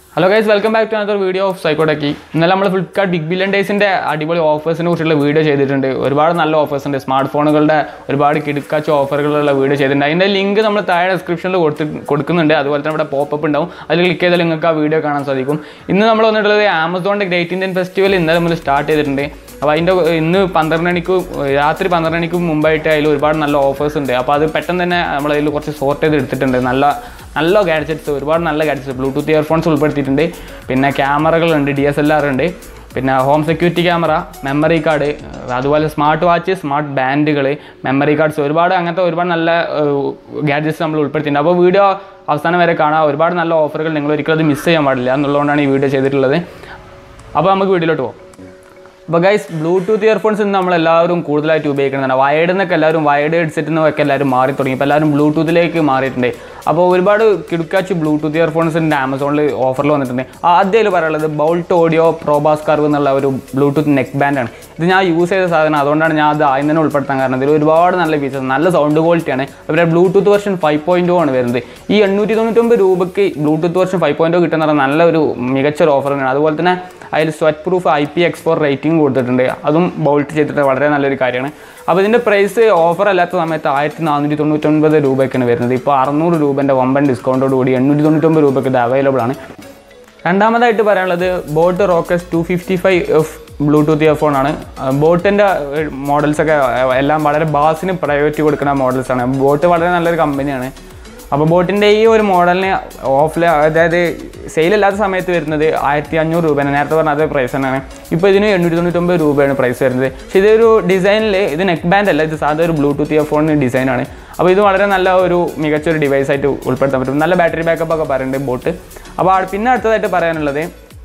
hello guys welcome back to another video of Psychotecky ഇന്നലെ നമ്മൾ Flipkart big billion ഡേയ്സിൻ്റെ അടിപൊളി ഓഫേഴ്സിനെ കുറിച്ചുള്ള വീഡിയോ ചെയ്തിട്ടുണ്ട് ഒരുപാട് നല്ല ഓഫേഴ്സ് ഉണ്ട് സ്മാർട്ട് ഫോണുകളുടെ ഒരുപാട് കിടക്കാച്ച ഓഫറുകളുള്ള വീഡിയോ ചെയ്തിട്ടുണ്ട് അതിൻ്റെ ലിങ്ക് നമ്മൾ താഴെ ഡിസ്ക്രിപ്ഷനിൽ കൊടുത്ത് കൊടുക്കുന്നുണ്ട് അതുപോലെ തന്നെ ഇവിടെ പോപ്പപ്പ് ഉണ്ടാവും അതിൽ ക്ലിക്ക് ചെയ്താൽ നിങ്ങൾക്ക് ആ വീഡിയോ കാണാൻ സാധിക്കും ഇന്ന് നമ്മൾ വന്നിട്ടുള്ളത് ആമസോണിൻ്റെ ഗ്രേറ്റ് ഇന്ത്യൻ ഫെസ്റ്റിവൽ ഇന്നലെ മുതൽ സ്റ്റാർട്ട് ചെയ്തിട്ടുണ്ട് അപ്പോൾ അതിൻ്റെ ഇന്ന് പന്ത്രണ്ട് മണിക്ക് രാത്രി പന്ത്രണ്ട് മണിക്ക് മുമ്പായിട്ട് അതിൽ ഒരുപാട് നല്ല ഓഫേഴ്സ് ഉണ്ട് അപ്പോൾ അത് പെട്ടെന്ന് തന്നെ നമ്മൾ അതിൽ കുറച്ച് സോർട്ട് ചെയ്ത് എടുത്തിട്ടുണ്ട് നല്ല നല്ല ഗാഡ്ജറ്റ്സ് ഒരുപാട് നല്ല ഗാഡ്ജറ്റ്സ് ബ്ലൂടൂത്ത് ഇയർഫോൺസ് ഉൾപ്പെടുത്തിയിട്ടുണ്ട് പിന്നെ ക്യാമറകളുണ്ട് ഡി എസ് എൽ ആർ ഉണ്ട് പിന്നെ home security camera memory card അതുപോലെ സ്മാർട്ട് വാച്ച് സ്മാർട്ട് ബാൻഡുകൾ മെമ്മറി കാർഡ്സ് ഒരുപാട് അങ്ങനത്തെ ഒരുപാട് നല്ല ഗാഡ്ജറ്റ്സ് നമ്മൾ ഉൾപ്പെടുത്തിയിട്ടുണ്ട് അപ്പോൾ വീഡിയോ അവസാനം വരെ കാണാം ഒരുപാട് നല്ല ഓഫറുകൾ നിങ്ങൾ ഒരിക്കലും അത് മിസ് ചെയ്യാൻ പാടില്ല എന്നുള്ളതുകൊണ്ടാണ് ഈ വീഡിയോ ചെയ്തിട്ടുള്ളത് അപ്പോൾ നമുക്ക് വീഡിയോയിലോട്ട് പോകാം അപ്പോൾ ഗൈസ് ബ്ലൂടൂത്ത് ഇയർഫോൺസ് ഇന്ന് നമ്മളെല്ലാവരും കൂടുതലായിട്ട് ഉപയോഗിക്കുന്നതാണ് വയർഡ് എന്നൊക്കെ എല്ലാവരും വയർഡ് ഹെഡ്സെറ്റ് എന്നൊക്കെ എല്ലാവരും മാറി തുടങ്ങി ഇപ്പോൾ എല്ലാവരും ബ്ലൂടൂത്തിലേക്ക് മാറിയിട്ടുണ്ട് അപ്പോൾ ഒരുപാട് കിടുക്കാച്ച് ബ്ലൂടൂത്ത് ഇയർഫോൺസിൻ്റെ ആമസോണിൽ ഓഫറിൽ വന്നിട്ടുണ്ട് ആദ്യം പറയാനുള്ളത് ബൗൾട്ട് ഓഡിയോ പ്രോബാസ് കർവ് എന്നുള്ള ഒരു ബ്ലൂടൂത്ത് നെക്ക് ബാൻഡാണ് ഇത് ഞാൻ യൂസ് ചെയ്ത സാധനം അതുകൊണ്ടാണ് ഞാൻ അത് ആദ്യം തന്നെ ഉൾപ്പെടുത്താൻ കാരണം ഇതിൽ ഒരുപാട് നല്ല ഫീച്ചേഴ്സ് നല്ല സൗണ്ട് ക്വാളിറ്റിയാണ് അവരുടെ ബ്ലൂടൂത്ത് വെർഷൻ ഫൈവ് പോയിൻറ്റ് ആണ് വരുന്നത് ഈ എണ്ണൂറ്റി തൊണ്ണൂറ്റൊമ്പത് രൂപയ്ക്ക് ബ്ലൂടൂത്ത് വെർഷൻ ഫൈവ് പോയിൻറ്റ് കിട്ടുന്ന പറഞ്ഞാൽ നല്ലൊരു മികച്ചൊരു ഓഫറാണ് അതുപോലെ തന്നെ അതിൽ sweat proof I P X four rating കൊടുത്തിട്ടുണ്ട് അതും ബോൾട്ട് ചെയ്തിട്ട് വളരെ നല്ലൊരു കാര്യമാണ് അപ്പോൾ ഇതിൻ്റെ പ്രൈസ് ഓഫർ അല്ലാത്ത സമയത്ത് ആയിരത്തി നാനൂറ്റി തൊണ്ണൂറ്റൊൻപത് രൂപയ്ക്കാണ് വരുന്നത് ഇപ്പോൾ അറുന്നൂറ് രൂപേൻ്റെ വമ്പൻ ഡിസ്കൗണ്ടോട് കൂടി എണ്ണൂറ്റി തൊണ്ണൂറ്റൊമ്പത് രൂപയ്ക്ക് ഇത് അവൈലബിൾ ആണ് രണ്ടാമതായിട്ട് പറയാനുള്ളത് boAt Rockerz two fifty five F Bluetooth earphone ആണ് ബോട്ടിൻ്റെ മോഡൽസൊക്കെ എല്ലാം വളരെ ബാസിന് പ്രയോറിറ്റി കൊടുക്കുന്ന മോഡൽസാണ് ബോട്ട് വളരെ നല്ലൊരു കമ്പനിയാണ് അപ്പോൾ ബോട്ടിൻ്റെ ഈ ഒരു മോഡലിന് ഓഫിൽ അതായത് സെയിലല്ലാത്ത സമയത്ത് വരുന്നത് ആയിരത്തി അഞ്ഞൂറ് രൂപയാണ് നേരത്തെ പറഞ്ഞ അതേ പ്രൈസ് തന്നെയാണ് ഇപ്പോൾ ഇതിന് എണ്ണൂറ്റി തൊണ്ണൂറ്റൊമ്പത് രൂപയാണ് പ്രൈസ് വരുന്നത് പക്ഷേ ഇതൊരു ഡിസൈനിൽ ഇത് നെക്ക് ബാൻഡ് അല്ല ഇത് സാധാ ഒരു ബ്ലൂടൂത്ത് ഇയർഫോണിന് ഡിസൈനാണ് അപ്പോൾ ഇത് വളരെ നല്ല ഒരു മികച്ചൊരു ഡിവൈസ് ആയിട്ട് ഉൾപ്പെടുത്താൻ പറ്റും നല്ല ബാറ്ററി ബാക്കപ്പ് ഒക്കെ പറയുന്നുണ്ട് ബോട്ട് അപ്പോൾ ആ- പിന്നെ അടുത്തതായിട്ട് പറയാനുള്ളത്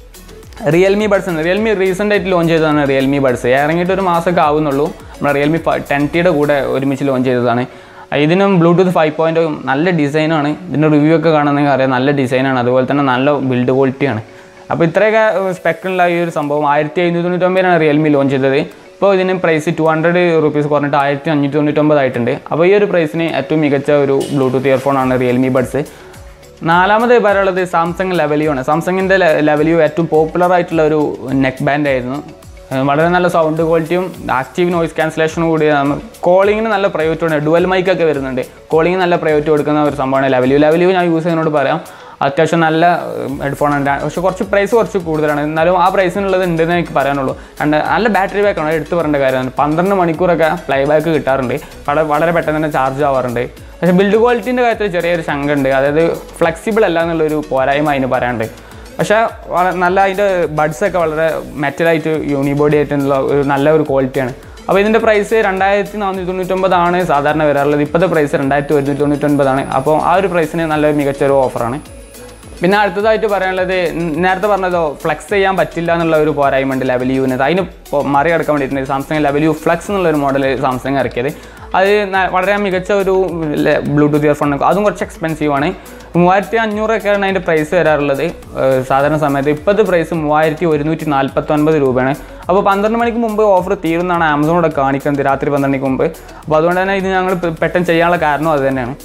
റിയൽമി ബഡ്സ് ഉണ്ട് റിയൽമി റീസെൻ്റ് ആയിട്ട് ലോഞ്ച് ചെയ്തതാണ് റിയൽമി ബഡ്സ് ഇറങ്ങിയിട്ട് ഒരു മാസമൊക്കെ ആവുന്നുള്ളൂ നമ്മുടെ റിയൽമി ടെൻ ടിയുടെ കൂടെ ഒരുമിച്ച് ലോഞ്ച് ചെയ്തതാണ് ഇതിനും ബ്ലൂടൂത്ത് ഫൈവ് പോയിൻ്റ് നല്ല ഡിസൈനാണ് ഇതിൻ്റെ റിവ്യൂ ഒക്കെ കാണുന്നെങ്കിൽ അറിയാം നല്ല ഡിസൈനാണ് അതുപോലെ തന്നെ നല്ല ബിൽഡ് ക്വാളിറ്റിയാണ് അപ്പോൾ ഇത്രയൊക്കെ സ്പെക്കുള്ള ഈ ഒരു സംഭവം ആയിരത്തി എഴുന്നൂറ്റി തൊണ്ണൂറ്റൊമ്പതിനാണ് റിയൽമി ലോഞ്ച് ചെയ്തത് ഇപ്പോൾ ഇതിന് പ്രൈസ് ടു ഹൺഡ്രഡ് റുപ്പീസ് കുറഞ്ഞിട്ട് ആയിരത്തി അഞ്ഞൂറ്റി തൊണ്ണൂറ്റൊമ്പത് ആയിട്ടുണ്ട് അപ്പോൾ ഈ ഒരു പ്രൈസിന് ഏറ്റവും മികച്ച ഒരു ബ്ലൂടൂത്ത് ഇയർഫോണാണ് റിയൽമി ബഡ്സ് നാലാമത് പറയാനുള്ളത് സാംസങ് ലെവലിയോ ആണ് സാംസങ്ങിൻ്റെ ലെവലിയോ ഏറ്റവും പോപ്പുലർ ആയിട്ടുള്ള ഒരു നെക്ക് ബാൻഡ് ആയിരുന്നു ഏഹ് വളരെ നല്ല സൗണ്ട് ക്വാളിറ്റിയും ആക്റ്റീവ് നോയിസ് ക്യാൻസലേഷനും കൂടി കോളിങ്ങിന് നല്ല പ്രയോറിറ്റി ഉണ്ട് ഡുവൽ മൈക്കൊക്കെ വരുന്നുണ്ട് കോളിങ്ങിന് നല്ല പ്രയോറിറ്റി കൊടുക്കുന്ന ഒരു സംഭവമാണ് ലെവലിയോ ലെവലിയോ ഞാൻ യൂസ് ചെയ്യുന്നതിനോട് പറയാം അത്യാവശ്യം നല്ല ഹെഡ്ഫോൺ ഉണ്ട് പക്ഷെ കുറച്ച് പ്രൈസ് കുറച്ച് കൂടുതലാണ് എന്നാലും ആ പ്രൈസിനുള്ളത് ഉണ്ടെന്ന് എനിക്ക് പറയാനുള്ളൂ രണ്ട് നല്ല ബാറ്ററി ബാക്കാണ് അത് എടുത്ത് പറയേണ്ട കാര്യമാണ് പന്ത്രണ്ട് മണിക്കൂറൊക്കെ പ്ലേ ബാക്ക് കിട്ടാറുണ്ട് വളരെ വളരെ പെട്ടെന്ന് തന്നെ ചാർജ് ആവാറുണ്ട് പക്ഷേ ബിൽഡ് ക്വാളിറ്റീൻ്റെ കാര്യത്തിൽ ചെറിയൊരു ശങ്ക ഉണ്ട് അതായത് ഫ്ലെക്സിബിൾ അല്ല എന്നുള്ളൊരു പോരായ്മ അതിന് പറയാനുണ്ട് പക്ഷേ വള- നല്ല അതിൻ്റെ ബഡ്സൊക്കെ വളരെ മെറ്റലായിട്ട് യൂണിബോഡി ആയിട്ടുള്ള ഒരു നല്ല ഒരു ക്വാളിറ്റിയാണ് അപ്പോൾ ഇതിൻ്റെ പ്രൈസ് രണ്ടായിരത്തി നാനൂറ്റി തൊണ്ണൂറ്റൊമ്പതാണ് സാധാരണ വരാറുള്ളത് ഇപ്പോഴത്തെ പ്രൈസ് രണ്ടായിരത്തി ഒരുന്നൂറ്റി തൊണ്ണൂറ്റൊൻപതാണ് അപ്പോൾ ആ ഒരു പ്രൈസിന് നല്ല മികച്ചൊരു ഓഫറാണ് പിന്നെ അടുത്തതായിട്ട് പറയാനുള്ളത് ന- നേരത്തെ പറഞ്ഞതോ ഫ്ലെക്സ് ചെയ്യാൻ പറ്റില്ല എന്നുള്ള ഒരു പോരായ്മ ഉണ്ട് ലെവൽ യുവിന് അതിന് പൊ- മറികടക്കാൻ വേണ്ടിയിട്ടുണ്ട് സാംസങ് ലെവൽ യു ഫ്ലെക്സ് എന്നുള്ളൊരു മോഡൽ സാംസങ് ഇറക്കിയത് അത് ന- വളരെ മികച്ച ഒരു ലെ- ബ്ലൂടൂത്ത് ഇയർഫോൺ അതും കുറച്ച് എക്സ്പെൻസീവ് ആണ് മൂവായിരത്തി അഞ്ഞൂറൊക്കെയാണ് അതിൻ്റെ പ്രൈസ് വരാറുള്ളത് ഏഹ് സാധാരണ സമയത്ത് ഇപ്പോഴത്തെ പ്രൈസ് മൂവായിരത്തി ഒരുന്നൂറ്റി നാൽപ്പത്തൊൻപത് രൂപയാണ് അപ്പോൾ പന്ത്രണ്ട് മണിക്ക് മുമ്പ് ഓഫർ തീരുന്നതാണ് ആമസോണിലൂടെ കാണിക്കുന്നത് രാത്രി പന്ത്രണ്ട് മണിക്ക് മുമ്പ് അപ്പോൾ അതുകൊണ്ട് തന്നെ ഇത് ഞങ്ങൾ പെ- പെട്ടെന്ന് ചെയ്യാനുള്ള കാരണം അത് തന്നെയാണ്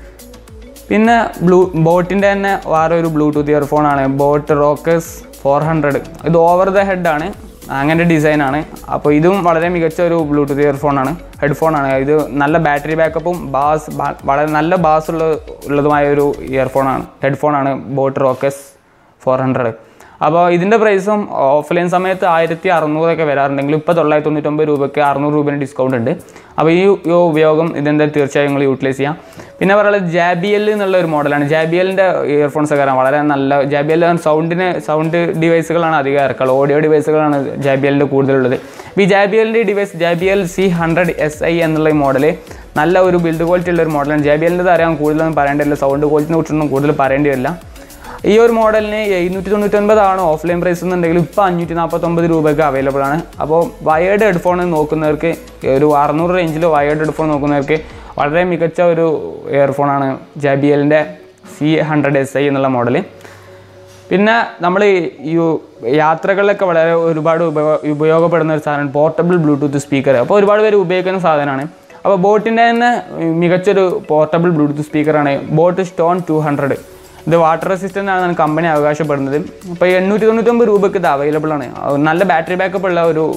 പിന്നെ ബ്ലൂ ബോട്ടിൻ്റെ തന്നെ വേറെ ഒരു ബ്ലൂടൂത്ത് ഇയർഫോണാണ് ബോട്ട് റോക്കസ് ഫോർ ഹൺഡ്രഡ് ഇത് ഓവർ ദ ഹെഡാണ് അങ്ങനെ ഡിസൈനാണ് അപ്പോൾ ഇതും വളരെ മികച്ച ഒരു ബ്ലൂടൂത്ത് ഇയർഫോണാണ് ഹെഡ്ഫോണാണ് ഇത് നല്ല ബാറ്ററി ബാക്കപ്പും ബാസ് ബ- വളരെ നല്ല ബാസ് ഉള്ള ഉള്ളതുമായ ഒരു ഇയർഫോണാണ് ഹെഡ്ഫോണാണ് ബോട്ട് റോക്കസ് ഫോർ ഹൺഡ്രഡ് അപ്പോൾ ഇതിൻ്റെ പ്രൈസും ഓഫ്ലൈൻ സമയത്ത് ആയിരത്തി അറുന്നൂറൊക്കെ വരാറുണ്ടെങ്കിലും ഇപ്പോൾ തൊള്ളായിരത്തി തൊണ്ണൂറ്റൊമ്പത് രൂപയ്ക്ക് അറുന്നൂറ് രൂപേൻ്റെ ഡിസ്കൗണ്ട് ഉണ്ട് അപ്പോൾ ഈ ഈ ഉപയോഗം ഇതെന്താ തീർച്ചയായും നിങ്ങൾ യൂട്ടിലൈസ് ചെയ്യാം പിന്നെ പറയുന്നത് ജാബിയൽ എന്നുള്ള ഒരു മോഡലാണ് ജാബിയലിൻ്റെ ഇയർഫോൺസ് ഒക്കെ കാണാം വളരെ നല്ല ജാബിയൽ സൗണ്ടിന് സൗണ്ട് ഡിവൈസുകളാണ് അധികം ഇറക്കുള്ളത് ഓഡിയോ ഡിവൈസുകളാണ് ജാബിയലിൻ്റെ കൂടുതലുള്ളത് ഇപ്പോൾ ഈ ജാബിയലിൻ്റെ device JBL C hundred S I എന്നുള്ള ഈ മോഡൽ നല്ല ഒരു ബിൽഡ് ക്വാളിറ്റി ഉള്ള ഒരു മോഡലാണ് ജാബിയലിൻ്റെ അറിയാൻ കൂടുതലൊന്നും പറയേണ്ടില്ല സൗണ്ട് ക്വാളിറ്റിനെ കുറിച്ചൊന്നും കൂടുതൽ പറയേണ്ടി വരില്ല ഈ ഒരു മോഡലിന് എഴുന്നൂറ്റി തൊണ്ണൂറ്റൊൻപതാണ് ഓഫ്ലൈൻ പ്രൈസ് എന്നുണ്ടെങ്കിൽ ഇപ്പോൾ അഞ്ഞൂറ്റി നാൽപ്പത്തൊമ്പത് രൂപയ്ക്ക് അവൈലബിൾ ആണ് അപ്പോൾ വയേർഡ് ഹെഡ്ഫോൺ നോക്കുന്നവർക്ക് ഒരു അറുന്നൂറ് റേഞ്ചിൽ വയേർഡ് ഹെഡ്ഫോൺ നോക്കുന്നവർക്ക് വളരെ മികച്ച ഒരു ഇയർഫോണാണ് ജെ ബി എല്ലിൻ്റെ സി ഹൺഡ്രഡ് എസ് ഐ എന്നുള്ള മോഡൽ പിന്നെ നമ്മൾ ഈ യാത്രകളിലൊക്കെ വളരെ ഒരുപാട് ഉപയോ- ഉപയോഗപ്പെടുന്ന ഒരു സാധനമാണ് പോർട്ടബിൾ ബ്ലൂടൂത്ത് സ്പീക്കർ അപ്പോൾ ഒരുപാട് പേര് ഉപയോഗിക്കുന്ന സാധനമാണ് അപ്പോൾ ബോട്ടിൻ്റെ തന്നെ മികച്ചൊരു പോർട്ടബിൾ ബ്ലൂടൂത്ത് സ്പീക്കറാണ് ബോട്ട് സ്റ്റോൺ ടു ഹൺഡ്രഡ് ഇത് വാട്ടർ റെസിസ്റ്റൻ്റ് ആണെന്നാണ് കമ്പനി അവകാശപ്പെടുന്നത് അപ്പോൾ എണ്ണൂറ്റി തൊണ്ണൂറ്റൊമ്പത് രൂപയ്ക്ക് ഇത് അവൈലബിൾ ആണ് അത് നല്ല ബാറ്ററി ബാക്കപ്പ് ഉള്ള ഒരു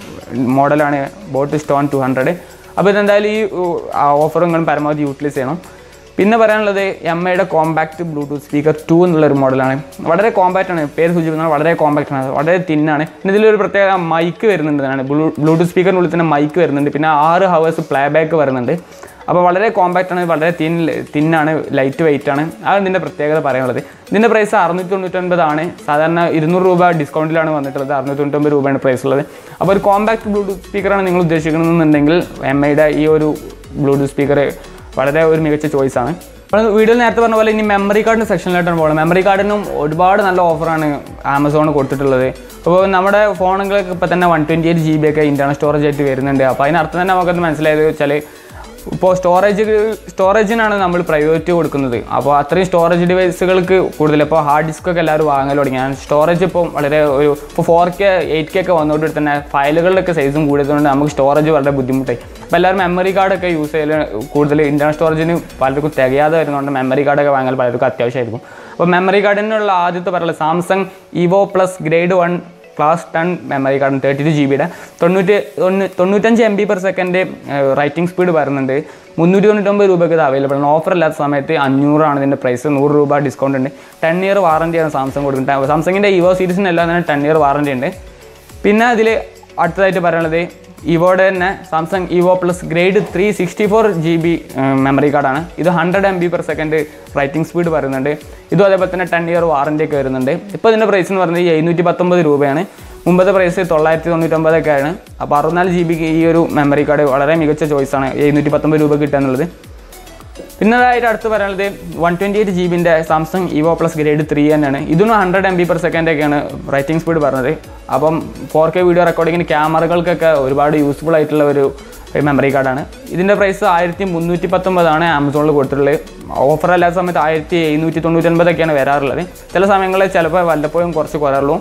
മോഡലാണ് ബോട്ട് സ്റ്റോൺ ടു ഹൺഡ്രഡ് അപ്പോൾ ഇതെന്തായാലും ഈ ഓഫർ നിങ്ങൾ പരമാവധി യൂട്ടിലൈസ് ചെയ്യണം പിന്നെ പറയാനുള്ളത് എം ഐയുടെ കോമ്പാക്ട് ബ്ലൂടൂത്ത് സ്പീക്കർ ടു എന്നുള്ളൊരു മോഡലാണ് വളരെ കോമ്പാക്റ്റ് ആണ് പേര് സൂചിപ്പിക്കുന്നത് വളരെ കോമ്പാക്റ്റ് ആണ് വളരെ തിന്നാണ് പിന്നെ ഇതിലൊരു പ്രത്യേക മൈക്ക് വരുന്നുണ്ട് ഇതിനാണ് ബ്ലൂ ബ്ലൂടൂത്ത് സ്പീക്കറിനുള്ളിൽ തന്നെ മൈക്ക് വരുന്നുണ്ട് പിന്നെ ആറ് ഹവേഴ്സ് പ്ലേ ബാക്ക് വരുന്നുണ്ട് അപ്പോൾ വളരെ കോമ്പാക്റ്റ് ആണ് വളരെ തിൻ തിന്നാണ് ലൈറ്റ് വെയിറ്റ് ആണ് അതാണ് ഇതിൻ്റെ പ്രത്യേകത പറയാനുള്ളത് ഇതിൻ്റെ പ്രൈസ് അറുന്നൂറ്റി തൊണ്ണൂറ്റൊൻപതാണ് സാധാരണ ഇരുന്നൂറ് രൂപ ഡിസ്കൗണ്ടിലാണ് വന്നിട്ടുള്ളത് അറുന്നൂറ്റി തൊണ്ണൂറ്റൊമ്പത് രൂപയാണ് പ്രൈസ് ഉള്ളത് അപ്പോൾ ഒരു കോമ്പാക്ട് ബ്ലൂടൂത്ത് സ്പീക്കറാണ് നിങ്ങൾ ഉദ്ദേശിക്കുന്നതെന്നുണ്ടെങ്കിൽ എം ഐയുടെ ഈ ഒരു ബ്ലൂടൂത്ത് സ്പീക്കർ വളരെ ഒരു മികച്ച ചോയ്സ് ആണ് അപ്പോൾ വീഡിയോയിൽ നേരത്തെ പറഞ്ഞ പോലെ ഇനി മെമ്മറി കാർഡിൻ്റെ സെക്ഷനിലായിട്ടാണ് പോകുന്നത് മെമ്മറി കാർഡിനും ഒരുപാട് നല്ല ഓഫറാണ് ആമസോൺ കൊടുത്തിട്ടുള്ളത് അപ്പോൾ നമ്മുടെ ഫോണുകളൊക്കെ ഇപ്പോൾ തന്നെ one twenty eight G B ഒക്കെ ഇൻറ്റർണൽ സ്റ്റോറേജ് ആയിട്ട് വരുന്നുണ്ട് അപ്പോൾ അതിനർത്ഥം തന്നെ നമുക്കത് മനസ്സിലായത് വെച്ചാൽ ഇപ്പോൾ സ്റ്റോറേജ് സ്റ്റോറേജിനാണ് നമ്മൾ പ്രയോറിറ്റി കൊടുക്കുന്നത് അപ്പോൾ അത്രയും സ്റ്റോറേജ് ഡിവൈസുകൾക്ക് കൂടുതൽ ഇപ്പോൾ ഹാർഡ് ഡിസ്ക് ഒക്കെ എല്ലാവരും വാങ്ങൽ തുടങ്ങി സ്റ്റോറേജ് ഇപ്പം വളരെ ഒരു ഇപ്പോൾ ഫോർ കെ എയ്റ്റ് കെ ഒക്കെ വന്നതോടെ തന്നെ ഫയലുകളുടെയൊക്കെ സൈസും കൂടിയതുകൊണ്ട് നമുക്ക് സ്റ്റോറേജ് വളരെ ബുദ്ധിമുട്ടായി അപ്പോൾ എല്ലാവരും മെമ്മറി കാർഡൊക്കെ യൂസ് ചെയ്യൽ കൂടുതൽ ഇൻറ്റർണൽ സ്റ്റോറേജിന് പലർക്കും തികയാതെ വരുന്നതുകൊണ്ട് മെമ്മറി കാർഡൊക്കെ വാങ്ങൽ പലർക്കും അത്യാവശ്യമായിരിക്കും അപ്പോൾ മെമ്മറി കാർഡിനുള്ള ആദ്യത്തെ പറയുന്നത് Samsung Evo plus grade one class ten memory card thirty two G ബിയുടെ തൊണ്ണൂറ്റി തൊണ്ണൂ- തൊണ്ണൂറ്റഞ്ച് M B per second writing speed വരുന്നുണ്ട് മുന്നൂറ്റി തൊണ്ണൂറ്റൊമ്പത് രൂപയ്ക്ക് ഇത് അവൈലബിൾ ആണ് ഓഫർ ഇല്ലാത്ത സമയത്ത് അഞ്ഞൂറാണ് ഇതിൻ്റെ പ്രൈസ് നൂറ് രൂപ ഡിസ്കൗണ്ട് ഉണ്ട് ടെൻ ഇയർ വാറൻറ്റിയാണ് സാംസങ് കൊടുക്കുന്നത് സാംസങ്ങിൻ്റെ ഇവോ സീരീസിനെല്ലാം തന്നെ ടെൻ ഇയർ വാറൻറ്റി ഉണ്ട് പിന്നെ അതിൽ അടുത്തതായിട്ട് പറയാനുള്ളത് ഇവോയുടെ തന്നെ Samsung Evo plus grade three sixty four G B memory കാർഡാണ് ഇത് hundred M B per second writing speed പറയുന്നുണ്ട് ഇതും അതേപോലെ തന്നെ ടെൻ ഇയർ വാറൻറ്റി ഒക്കെ വരുന്നുണ്ട് ഇപ്പോൾ ഇതിൻ്റെ പ്രൈസ് എന്ന് പറയുന്നത് എഴുന്നൂറ്റി പത്തൊമ്പത് രൂപയാണ് മുമ്പത്തെ പ്രൈസ് തൊള്ളായിരത്തി തൊണ്ണൂറ്റൊമ്പതൊക്കെയാണ് അപ്പോൾ അറുപത്തിനാല് ജി ബിക്ക് ഈ ഒരു മെമ്മറി കാർഡ് വളരെ മികച്ച ചോയ്സാണ് എഴുന്നൂറ്റി പത്തൊമ്പത് രൂപ കിട്ടുക എന്നുള്ളത് പിന്നതായിട്ട് അടുത്ത് പറയാനുള്ളത് വൺ ട്വൻറ്റി എയ്റ്റ് ജി ബിൻ്റെ Samsung Evo plus grade three തന്നെയാണ് ഇതിനും hundred M B per second ഒക്കെയാണ് റൈറ്റിംഗ് സ്പീഡ് പറഞ്ഞത് അപ്പം ഫോർ കെ വീഡിയോ റെക്കോർഡിങ്ങിന് ക്യാമറകൾക്കൊക്കെ ഒരുപാട് യൂസ്ഫുൾ ആയിട്ടുള്ള ഒരു മെമ്മറി കാർഡാണ് ഇതിൻ്റെ പ്രൈസ് ആയിരത്തി മുന്നൂറ്റി പത്തൊമ്പതാണ് ആമസോണിൽ കൊടുത്തിട്ടുള്ളത് ഓഫർ അല്ലാത്ത സമയത്ത് ആയിരത്തി എഴുന്നൂറ്റി തൊണ്ണൂറ്റൊൻപതൊക്കെയാണ് വരാറുള്ളത് ചില സമയങ്ങളിൽ ചിലപ്പോൾ വല്ലപ്പോഴും കുറച്ച് കുറയുള്ളൂ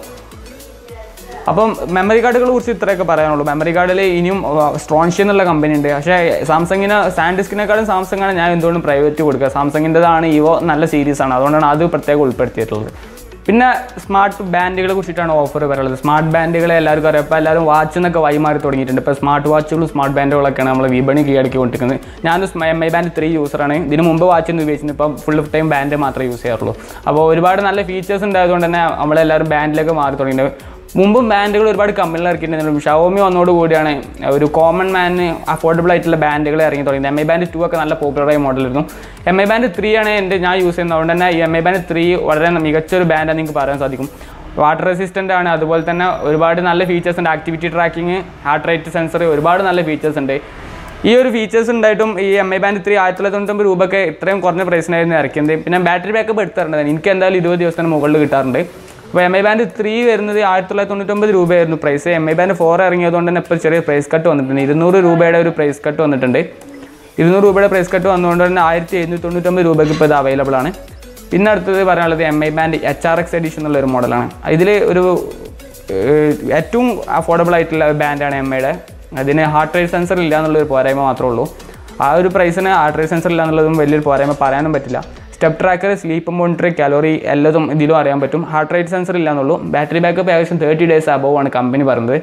അപ്പം മെമ്മറി കാർഡുകളെ കുറിച്ച് ഇത്രയൊക്കെ പറയാനുള്ളൂ മെമ്മറി കാർഡിൽ ഇനിയും സ്ട്രോൺഷി എന്നുള്ള കമ്പനി ഉണ്ട് പക്ഷേ സാംസങ്ങിന് സാൻഡിസ്കിനെക്കാളും സാംസങ്ങാണ് ഞാൻ എന്തുകൊണ്ടും പ്രൈവറ്റ് കൊടുക്കുക സാംസങ്ങിൻ്റെതാണ് ഇവോ നല്ല സീരീസ് ആണ് അതുകൊണ്ടാണ് അത് പ്രത്യേകം ഉൾപ്പെടുത്തിയിട്ടുള്ളത് പിന്നെ സ്മാർട്ട് ബാൻഡുകളെ കുറിച്ചിട്ടാണ് ഓഫർ പറയുന്നത് സ്മാർട്ട് ബാൻഡുകളെ എല്ലാവർക്കും അറിയാം ഇപ്പോൾ എല്ലാവരും വാച്ച് എന്നൊക്കെ വൈമാറി തുടങ്ങിയിട്ടുണ്ട് ഇപ്പോൾ സ്മാർട്ട് വാച്ചുകളും സ്മാർട്ട് ബാൻഡുകളൊക്കെയാണ് നമ്മൾ വിപണി കീഴടക്കി കൊണ്ടിരിക്കുന്നത് ഞാനൊരു എം ഐ ബാൻഡ് ത്രീ യൂസറാണ് ഇതിന് മുമ്പ് വാച്ച് ഒന്നും ഉപയോഗിച്ചിരുന്നു ഇപ്പം ഫുൾ ടൈം ബാൻഡ് മാത്രമേ യൂസ് ചെയ്യാറുള്ളൂ അപ്പോൾ ഒരുപാട് നല്ല ഫീച്ചേഴ്സ് ഉണ്ടായതുകൊണ്ട് തന്നെ നമ്മളെല്ലാവരും ബാൻഡിലേക്ക് മാറി തുടങ്ങിയിട്ടുണ്ട് മുമ്പും ബാൻഡുകൾ ഒരുപാട് കമ്പനികൾ ഇറക്കിയിട്ടുണ്ടെങ്കിലും ഷവോമി വന്നതോടുകൂടിയാണ് ഒരു കോമൺ മാനിന് അഫോർഡബിൾ ആയിട്ടുള്ള ബാൻഡുകൾ ഇറങ്ങി തുടങ്ങിയത് എം ഐ ബാൻഡ് ടു ഒക്കെ നല്ല പോപ്പുലറായ മോഡലായിരുന്നു എം ഐ ബാൻഡ് ത്രീ ആണ് എൻ്റെ ഞാൻ യൂസ് ചെയ്യുന്നത് അതുകൊണ്ട് തന്നെ ഈ എം ഐ ബാൻഡ് ത്രീ വളരെ മികച്ചൊരു ബാൻഡാണ് നിങ്ങൾക്ക് പറയാൻ സാധിക്കും വാട്ടർ റെസിസ്റ്റൻ്റ് ആണ് അതുപോലെ തന്നെ ഒരുപാട് നല്ല ഫീച്ചേഴ്സ് ഉണ്ട് activity tracking heart rate sensor ഒരുപാട് നല്ല ഫീച്ചേഴ്സ് ഉണ്ട് ഈ ഒരു ഫീച്ചേഴ്സ് ഉണ്ടായിട്ടും ഈ എം ഐ ബാൻഡ് ത്രീ ആയിരത്തി തൊള്ളായിരത്തി തൊണ്ണൂറ്റൊമ്പത് രൂപയൊക്കെ ഇത്രയും കുറഞ്ഞ പ്രൈസിനായിരുന്നു ഇറക്കിയത് പിന്നെ ബാറ്ററി ബാക്കപ്പ് എടുത്തിട്ടുണ്ട് എനിക്ക് എന്തായാലും ഇരുപത് ദിവസത്തിന് മുകളിൽ കിട്ടാറുണ്ട് അപ്പോൾ എം ഐ ബാൻഡ് ത്രീ വരുന്നത് ആയിരത്തി തൊള്ളായിരത്തി തൊണ്ണൂറ്റൊമ്പത് രൂപയായിരുന്നു price M I band four ഇറങ്ങിയതുകൊണ്ട് തന്നെ ഇപ്പോൾ ചെറിയ പ്രൈസ് കട്ട് വന്നിട്ടുണ്ട് ഇരുന്നൂറ് രൂപയുടെ ഒരു പ്രൈസ് കട്ട് വന്നിട്ടുണ്ട് ഇരുന്നൂറ് രൂപയുടെ പ്രൈസ് കട്ട് വന്നുകൊണ്ട് തന്നെ ആയിരത്തി എഴുന്നൂറ്റി തൊണ്ണൂറ്റൊമ്പത് രൂപയ്ക്ക് ഇപ്പോൾ ഇത് അവൈലബിൾ ആണ് പിന്നെ അടുത്തത് പറയാനുള്ളത് M I band H R X edition എന്നുള്ള ഒരു മോഡലാണ് ഇതിൽ ഒരു ഏഹ്, ഏറ്റവും അഫോർഡബിൾ ആയിട്ടുള്ള ബാൻഡാണ് എം ഐയുടെ അതിന് ഹാർട്ട് റേറ്റ് സെൻസർ ഇല്ല എന്നുള്ളൊരു പോരായ്മ മാത്രമേ ഉള്ളൂ ആ ഒരു പ്രൈസിന് ഹാർട്ട് റേറ്റ് സെൻസർ ഇല്ല എന്നുള്ളതും വലിയൊരു പോരായ്മ പറയാനും പറ്റില്ല step tracker sleep monitor calorie എല്ലാതും ഇതിലും അറിയാൻ പറ്റും ഹാർട്ട് റേറ്റ് സെൻസർ ഇല്ല എന്നുള്ളൂ ബാറ്ററി ബാക്കപ്പ് ഏകദേശം തേർട്ടി ഡേയ്സ് അബവ് ആണ് കമ്പനി പറയുന്നത്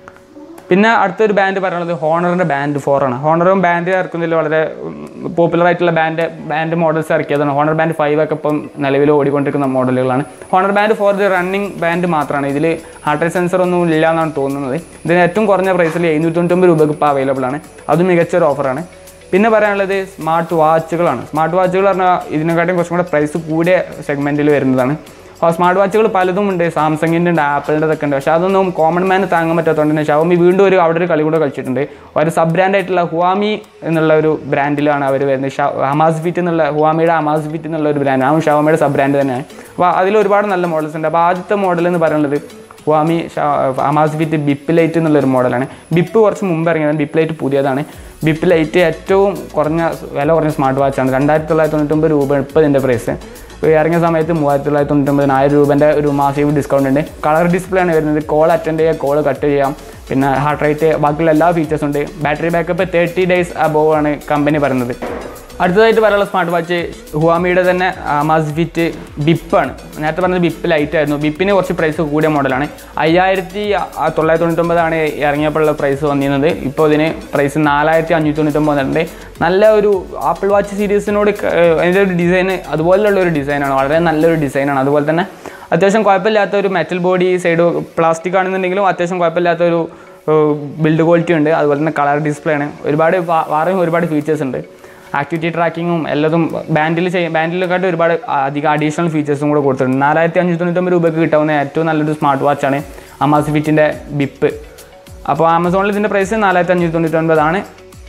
പിന്നെ അടുത്തൊരു ബാൻഡ് പറയുന്നത് ഹോണറിൻ്റെ ബാൻഡ് ഫോർ ആണ് ഹോണറും ബാൻഡ് ഇറക്കുന്നതിൽ വളരെ പോപ്പുലർ ആയിട്ടുള്ള ബാൻഡ് ബാൻഡ് മോഡൽസ് ഇറക്കിയതാണ് ഹോണർ ബാൻഡ് ഫൈവ് ഒക്കെ ഇപ്പം നിലവിൽ ഓടിക്കൊണ്ടിരിക്കുന്ന മോഡലുകളാണ് Honor band four the running band മാത്രമാണ് ഇതിൽ ഹാർട്ട് റേറ്റ് സെൻസർ ഒന്നും ഇല്ല എന്നാണ് തോന്നുന്നത് ഇതിന് ഏറ്റവും കുറഞ്ഞ പ്രൈസിൽ എഴുന്നൂറ്റി തൊണ്ണൂറ്റൊമ്പത് രൂപയ്ക്ക് ഇപ്പോൾ അവൈലബിൾ ആണ് അതും മികച്ചൊരു ഓഫറാണ് പിന്നെ പറയാനുള്ളത് സ്മാർട്ട് വാച്ചുകളാണ് സ്മാർട്ട് വാച്ചുകൾ പറഞ്ഞാൽ ഇതിനെക്കാട്ടും കുറച്ചും കൂടെ പ്രൈസ് കൂടിയ സെഗ്മെൻറ്റിൽ വരുന്നതാണ് അപ്പോൾ സ്മാർട്ട് വാച്ചുകൾ പലതും ഉണ്ട് സാംസങ്ങിൻ്റെ ഉണ്ട് ആപ്പിളിൻ്റെ ഒക്കെ ഉണ്ട് പക്ഷേ അതൊന്നും കോമൺ മാന് താങ്ങാൻ പറ്റാത്തതുകൊണ്ട് തന്നെ ഷവമി വീണ്ടും ഒരു അവിടെ ഒരു കളി കൂടെ കളിച്ചിട്ടുണ്ട് ഒരു സബ് ബ്രാൻഡായിട്ടുള്ള ഹുവാമി എന്നുള്ള ഒരു ബ്രാൻഡിലാണ് അവർ വരുന്നത് ഷ ഹമാസ് ഫിറ്റ് എന്നുള്ള ഹുവാമിയുടെ ഹമാസ് ഫിറ്റ് എന്നുള്ള ഒരു ബ്രാൻഡ് ആ ഷവമിയുടെ സബ് ബ്രാൻഡ് തന്നെയാണ് അപ്പോൾ അതിൽ ഒരുപാട് നല്ല മോഡൽസ് ഉണ്ട് അപ്പോൾ ആദ്യത്തെ മോഡൽ എന്ന് പറയുന്നത് ഹുവാമി അമാസ് വിത്ത് ബിപ്പ് ലൈറ്റ് എന്നുള്ളൊരു മോഡലാണ് ബിപ്പ് കുറച്ച് മുമ്പ് ഇറങ്ങിയതാണ് ബിപ്പ് ലൈറ്റ് പുതിയതാണ് ബിപ്പ് ലൈറ്റ് ഏറ്റവും കുറഞ്ഞ വില കുറഞ്ഞ സ്മാർട്ട് വാച്ചാണ് രണ്ടായിരത്തി തൊള്ളായിരത്തി തൊണ്ണൂറ്റൊമ്പത് രൂപ ഇപ്പോൾ ഇതിൻ്റെ പ്രൈസ് ഇറങ്ങിയ സമയത്ത് മൂവായിരത്തി തൊള്ളായിരത്തി തൊണ്ണൂറ്റൊമ്പതിന് ആയിരം രൂപേൻ്റെ ഒരു മാസീവ് ഡിസ്കൗണ്ട് ഉണ്ട് കളർ ഡിസ്പ്ലേ ആണ് വരുന്നത് കോൾ അറ്റൻഡ് ചെയ്യുക കോൾ കട്ട് ചെയ്യാം പിന്നെ ഹാർട്ട് റേറ്റ് ബാക്കിയുള്ള എല്ലാ ഫീച്ചേഴ്സും ഉണ്ട് battery backup thirty days above ആണ് കമ്പനി പറയുന്നത് അടുത്തതായിട്ട് പറയാനുള്ള സ്മാർട്ട് വാച്ച് ഹുവാമിയുടെ തന്നെ മാസ്ഫിറ്റ് ബിപ്പാണ് നേരത്തെ പറഞ്ഞത് ബിപ്പ് ലൈറ്റ് ആയിരുന്നു ബിപ്പിന് കുറച്ച് പ്രൈസ് കൂടിയ മോഡലാണ് അയ്യായിരത്തി തൊള്ളായിരത്തി തൊണ്ണൂറ്റൊമ്പതാണ് ഇറങ്ങിയപ്പോഴുള്ള പ്രൈസ് വന്നിരുന്നത് ഇപ്പോൾ ഇതിന് പ്രൈസ് നാലായിരത്തി അഞ്ഞൂറ്റി തൊണ്ണൂറ്റൊമ്പത് വന്നിട്ടുണ്ട് നല്ല ഒരു ആപ്പിൾ വാച്ച് സീരീസിനോട് ക- ഏഹ് അതിൻ്റെ ഒരു ഡിസൈൻ അതുപോലെയുള്ള ഒരു ഡിസൈനാണ് വളരെ നല്ലൊരു ഡിസൈനാണ് അതുപോലെ തന്നെ അത്യാവശ്യം കുഴപ്പമില്ലാത്ത ഒരു മെറ്റൽ ബോഡി സൈഡ് പ്ലാസ്റ്റിക് ആണെന്നുണ്ടെങ്കിലും അത്യാവശ്യം കുഴപ്പമില്ലാത്ത ഒരു ബിൽഡ് ക്വാളിറ്റി ഉണ്ട് അതുപോലെ തന്നെ കളർ ഡിസ്പ്ലേ ആണ് ഒരുപാട് വാ- വേറെയും ഒരുപാട് ഫീച്ചേഴ്സ് ഉണ്ട് ആക്ടിവിറ്റി ട്രാക്കിങ്ങും എല്ലാതും ബാൻഡിൽ ചെയ്യും ബാൻഡിലെക്കാട്ട് ഒരുപാട് അധികം അഡീഷണൽ ഫീച്ചേഴ്സും കൂടെ കൊടുത്തിട്ടുണ്ട് നാലായിരത്തി അഞ്ഞൂറ്റി തൊണ്ണൂറ്റൊമ്പത് രൂപയ്ക്ക് കിട്ടാവുന്ന ഏറ്റവും നല്ലൊരു സ്മാർട്ട് വാച്ചാണ് അമാസ് ഫിറ്റിൻ്റെ ബിപ്പ് അപ്പോൾ ആമസോണിൽ ഇതിൻ്റെ പ്രൈസ് നാലായിരത്തി അഞ്ഞൂറ്റി തൊണ്ണൂറ്റൊൻപതാണ്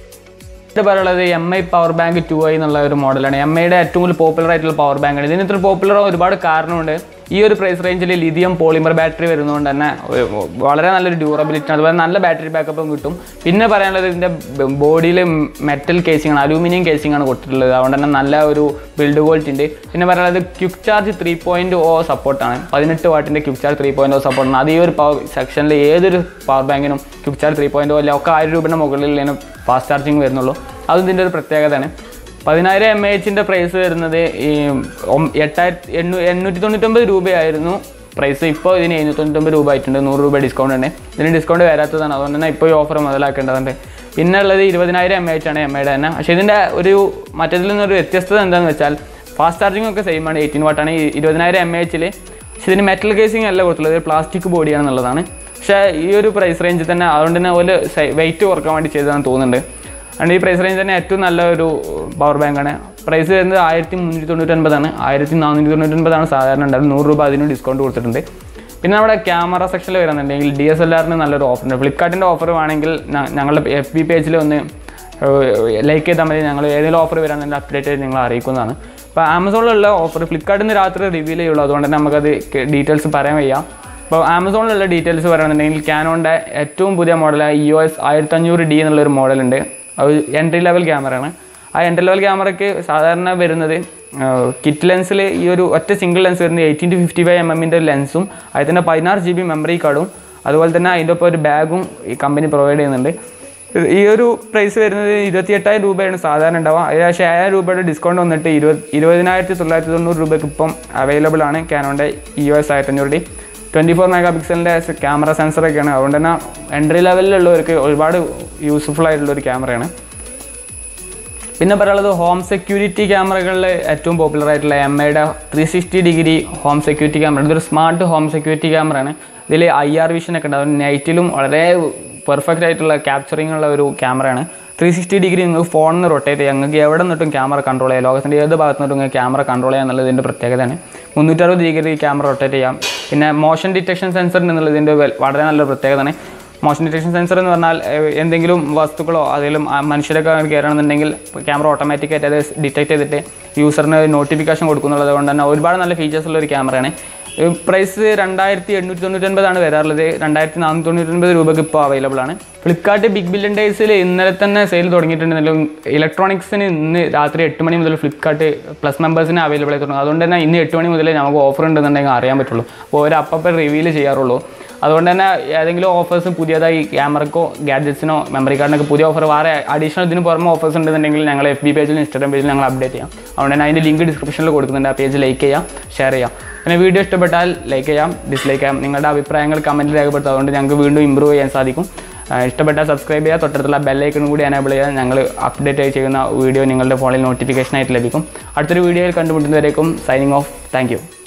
ഇത് പറയുള്ളത് M I power bank two I എന്നുള്ള ഒരു മോഡലാണ് എം ഐയുടെ ഏറ്റവും കൂടുതൽ പോപ്പുലർ ആയിട്ടുള്ള പവർ ബാങ്കാണ് ഇതിന് ഇത്ര പോപ്പുലർ ഒരുപാട് കാരണമുണ്ട് ഈ ഒരു പ്രൈസ് റേഞ്ചിൽ ലിഥിയം പോളിമർ ബാറ്ററി വരുന്നതുകൊണ്ട് തന്നെ ഒരു വളരെ നല്ലൊരു ഡ്യൂറബിലിറ്റി അതുപോലെ നല്ല ബാറ്ററി ബാക്കപ്പും കിട്ടും പിന്നെ പറയാനുള്ളത് ഇതിൻ്റെ ബോഡിയിൽ മെറ്റൽ കേസിംഗ് ആണ് അലൂമിനിയം കേസിംഗ് ആണ് കൊടുത്തിട്ടുള്ളത് അതുകൊണ്ട് തന്നെ നല്ല ഒരു ബിൽഡ് ക്വാളിറ്റി ഉണ്ട് പിന്നെ പറയാനുള്ളത് quick charge three point O സപ്പോർട്ടാണ് പതിനെട്ട് വാട്ടിൻ്റെ quick charge three point O സപ്പോർട്ടാണ് അത് ഈ ഒരു പവർ സെക്ഷനിൽ ഏതൊരു പവർ ബാങ്കിനും quick charge three point O അല്ല ഒക്കെ ആയിരം രൂപയുടെ മുകളിൽ ഫാസ്റ്റ് ചാർജിങ് വരുന്നുള്ളൂ അതും ഇതിൻ്റെ ഒരു പ്രത്യേകതയാണ് പതിനായിരം എം എച്ചിൻ്റെ പ്രൈസ് വരുന്നത് ഈ ഒം- എട്ടായിരത്തി എണ്ണൂ എണ്ണൂറ്റി തൊണ്ണൂറ്റൊമ്പത് രൂപയായിരുന്നു പ്രൈസ് ഇപ്പോൾ ഇതിന് എഴുന്നൂറ്റി തൊണ്ണൂറ്റൊമ്പത് രൂപ ആയിട്ടുണ്ട് നൂറ് രൂപ ഡിസ്കൗണ്ട് ഉണ്ട് ഇതിന് ഡിസ്കൗണ്ട് വരാത്തതാണ് അതുകൊണ്ട് തന്നെ ഇപ്പോൾ ഈ ഓഫർ മുതലാക്കേണ്ടതുണ്ട് പിന്നെ ഉള്ളത് ഇരുപതിനായിരം എം എച്ച് ആണ് എം ഐയുടെ തന്നെ പക്ഷേ ഇതിൻ്റെ ഒരു മറ്റേതിൽ നിന്നൊരു വ്യത്യസ്തത എന്താണെന്ന് വെച്ചാൽ ഫാസ്റ്റ് ചാർജിങ് ഒക്കെ സെയിം ആണ് എയ്റ്റീൻ വാട്ടാണ് ഈ ഇരുപതിനായിരം എം എച്ചിൽ പക്ഷേ ഇതിന് മെറ്റൽ കേസിംഗ് അല്ല കൊടുത്തുള്ളത് പ്ലാസ്റ്റിക് ബോഡിയാണെന്നുള്ളതാണ് പക്ഷേ ഈ ഒരു പ്രൈസ് റേഞ്ചിൽ തന്നെ അതുകൊണ്ട് തന്നെ ഒരു വെയിറ്റ് കുറക്കാൻ വേണ്ടി ചെയ്തതാണെന്ന് തോന്നുന്നുണ്ട് അതുകൊണ്ട് ഈ പ്രൈസ് റേഞ്ച് തന്നെ ഏറ്റവും നല്ല ഒരു പവർ ബാങ്കാണ് പ്രൈസ് വരുന്നത് ആയിരത്തി മുന്നൂറ്റി തൊണ്ണൂറ്റൊൻപതാണ് ആയിരത്തി നാനൂറ്റി തൊണ്ണൂറ്റൊൻപതാണ് സാധാരണ ഉണ്ടാവും നൂറ് രൂപ അതിന് ഡിസ്കൗണ്ട് കൊടുത്തിട്ടുണ്ട് പിന്നെ നമ്മുടെ ക്യാമറ സെക്ഷനിൽ വരുന്നുണ്ടെങ്കിൽ ഡി എസ് എൽ ആറിന് നല്ലൊരു ഓഫർ ഉണ്ട് ഫ്ലിപ്കാർട്ടിൻ്റെ ഓഫർ വേണമെങ്കിൽ ഞ- ഞങ്ങളുടെ എഫ് ബി പേജിൽ ഒന്ന് ലൈക്ക് ചെയ്താൽ മതി ഞങ്ങൾ ഏതെങ്കിലും ഓഫർ വരാമെന്നുണ്ടെങ്കിൽ അപ്ഡേറ്റ് ചെയ്ത് നിങ്ങളെ അറിയിക്കുന്നതാണ് അപ്പോൾ ആമസോണിലുള്ള ഓഫർ ഫ്ലിപ്കാർട്ടിൽ നിന്ന് രാത്രി റിവ്യൂ ചെയ്യുള്ളൂ അതുകൊണ്ട് തന്നെ നമുക്കത് ഡീറ്റെയിൽസ് പറയാൻ വയ്യ അപ്പോൾ ആമസോണിലുള്ള ഡീറ്റെയിൽസ് പറയുകയാണെന്നുണ്ടെങ്കിൽ ക്യാനോൻ്റെ ഏറ്റവും പുതിയ മോഡലായ ഇ ഒ എസ് ആയിരത്തഞ്ഞൂറ് ഡി എന്നുള്ളൊരു മോഡലുണ്ട് അത് എൻട്രി ലെവൽ ക്യാമറയാണ് ആ എൻട്രി ലെവൽ ക്യാമറയ്ക്ക് സാധാരണ വരുന്നത് കിറ്റ് ലെൻസിൽ ഈ ഒരു ഒറ്റ സിംഗിൾ ലെൻസ് വരുന്നത് eighteen to fifty five M എമ്മിൻ്റെ ലെൻസും അതിൽ തന്നെ പതിനാറ് ജി ബി മെമ്മറി കാർഡും അതുപോലെ തന്നെ അതിൻ്റെ ഒപ്പം ഒരു ബാഗും ഈ കമ്പനി പ്രൊവൈഡ് ചെയ്യുന്നുണ്ട് ഈ ഒരു പ്രൈസ് വരുന്നത് ഇരുപത്തി എട്ടായിരം രൂപയാണ് സാധാരണ ഉണ്ടാവുക അതിൽ പക്ഷേ ഏഴായിരം രൂപയുടെ ഡിസ്കൗണ്ട് വന്നിട്ട് ഇരുപത് ഇരുപതിനായിരത്തി തൊള്ളായിരത്തി തൊണ്ണൂറ് രൂപയ്ക്ക് ഇപ്പം അവൈലബിൾ ആണ് ക്യാനോൻ്റെ ഇ ഒ എസ് ആയിരത്തഞ്ഞൂറ് ഡി ട്വൻറ്റി ഫോർ മെഗാ പിക്സലിൻ്റെ ക്യാമറ സെൻസറൊക്കെയാണ് അതുകൊണ്ട് തന്നെ എൻട്രി ലെവലിലുള്ളവർക്ക് ഒരുപാട് യൂസ്ഫുൾ ആയിട്ടുള്ള ഒരു ക്യാമറയാണ് പിന്നെ പറയാനുള്ളത് ഹോം സെക്യൂരിറ്റി ക്യാമറകളിൽ ഏറ്റവും പോപ്പുലർ ആയിട്ടുള്ള എം ഐയുടെ three sixty degree home security camera ഇതൊരു സ്മാർട്ട് ഹോം സെക്യൂരിറ്റി ക്യാമറയാണ് ഇതിൽ ഐ ആർ വിഷൻ ഒക്കെ ഉണ്ട് അതുകൊണ്ട് നൈറ്റിലും വളരെ പെർഫെക്റ്റ് ആയിട്ടുള്ള ക്യാപ്ചറിങ് ഉള്ള ഒരു ക്യാമറയാണ് ത്രീ സിക്സ്റ്റി ഡിഗ്രി നിങ്ങൾക്ക് ഫോണിൽ നിന്ന് റൊട്ടേറ്റ് ചെയ്യാം നിങ്ങൾക്ക് എവിടെ നിന്നിട്ടും ക്യാമറ കൺട്രോൾ ചെയ്യാം ലോകത്തിൻ്റെ ഏത് ഭാഗത്ത് നിന്നിട്ടും നിങ്ങൾക്ക് ക്യാമറ കൺട്രോൾ ചെയ്യാം എന്നുള്ളത് ഇതിൻ്റെ പ്രത്യേകതയാണ് മുന്നൂറ്ററുപത് ഡിഗ്രി ക്യാമറ റൊട്ടേറ്റ് ചെയ്യാം പിന്നെ മോഷൻ ഡിറ്റക്ഷൻ സെൻസർ എന്നുള്ളത് ഇതിൻ്റെ വെ- വളരെ നല്ലൊരു പ്രത്യേകതയാണ് മോഷൻ ഡിറ്റക്ഷൻ സെൻസർ എന്ന് പറഞ്ഞാൽ ഏഹ്, എന്തെങ്കിലും വസ്തുക്കളോ അതിലും ആ മനുഷ്യരൊക്കെ കയറണമെന്നുണ്ടെങ്കിൽ ക്യാമറ ഓട്ടോമാറ്റിക്കായിട്ട് അത് ഡിറ്റക്ട് ചെയ്തിട്ട് യൂസറിന് നോട്ടിഫിക്കേഷൻ കൊടുക്കുന്നുള്ളത് കൊണ്ട് തന്നെ ഒരുപാട് നല്ല ഫീച്ചേഴ്സ് ഉള്ള ഒരു ക്യാമറയാണ് പ്രൈസ് രണ്ടായിരത്തി എണ്ണൂറ്റി തൊണ്ണൂറ്റൊൻപതാണ് വരാറുള്ളത് രണ്ടായിരത്തി നാനൂറ്റി തൊണ്ണൂറ്റൊൻപത് രൂപയ്ക്ക് ഇപ്പോൾ അവൈലബിൾ ആണ് ഫ്ലിപ്കാർട്ട് ബിഗ് ബില്യൺ ഡേയ്സിൽ ഇന്നലെ തന്നെ സെയിൽ തുടങ്ങിയിട്ടുണ്ടെങ്കിലും ഇലക്ട്രോണിക്സിന് ഇന്ന് രാത്രി എട്ട് മണി മുതൽ ഫ്ലിപ്കാർട്ട് പ്ലസ് മെമ്പേഴ്സിന് അവൈലബിൾ ആയി തുടങ്ങും അതുകൊണ്ട് തന്നെ ഇന്ന് എട്ട് മണി മുതൽ നമുക്ക് ഓഫർ ഉണ്ടെന്നുണ്ടെങ്കിൽ അറിയാൻ പറ്റുള്ളൂ അപ്പോൾ ഒരു അപ്പം റിവീൽ ചെയ്യാറുള്ളൂ അതുകൊണ്ട് തന്നെ ഏതെങ്കിലും ഓഫേഴ്സ് പുതിയതായി ക്യാമറക്കോ ഗാഡ്ജറ്റ്സിനോ മെമ്മറി കാർഡിനൊക്കെ പുതിയ ഓഫർ വേറെ അഡീഷണൽ ഇതിന് പുറമെ ഓഫേഴ്സ് ഉണ്ടെന്നുണ്ടെങ്കിൽ ഞങ്ങൾ എഫ് ബി പേജിലും ഇൻസ്റ്റാഗ്രാം പേജിലും ഞങ്ങൾ അപ്ഡേറ്റ് ചെയ്യാം അതുകൊണ്ട് തന്നെ അതിൻ്റെ ലിങ്ക് ഡിസ്ക്രിപ്ഷനിൽ കൊടുക്കുന്നുണ്ട് ആ പേജ് ലൈക്ക് ചെയ്യാം ഷെയർ ചെയ്യാം പിന്നെ വീഡിയോ ഇഷ്ടപ്പെട്ടാൽ ലൈക്ക് ചെയ്യാം ഡിസ്ലൈക്ക് ചെയ്യാം നിങ്ങളുടെ അഭിപ്രായങ്ങൾ കമൻറ്റിൽ രേഖപ്പെടുത്തുക അതുകൊണ്ട് ഞങ്ങൾക്ക് വീണ്ടും ഇമ്പ്രൂവ് ചെയ്യാൻ സാധിക്കും ആ, ഇഷ്ടപ്പെട്ടാൽ സബ്സ്ക്രൈബ് ചെയ്യുക തൊട്ടടുത്തുള്ള ബെല്ലൈക്കൺ കൂടി എനേബിൾ ചെയ്യുക ഞങ്ങൾ അപ്ഡേറ്റ് ആയി ചെയ്യുന്ന വീഡിയോ നിങ്ങളുടെ ഫോണിൽ നോട്ടിഫിക്കേഷൻ ആയിട്ട് ലഭിക്കും അടുത്തൊരു വീഡിയോയിൽ കണ്ടുമുട്ടുന്നവരേക്കും സൈനിങ് ഓഫ് താങ്ക്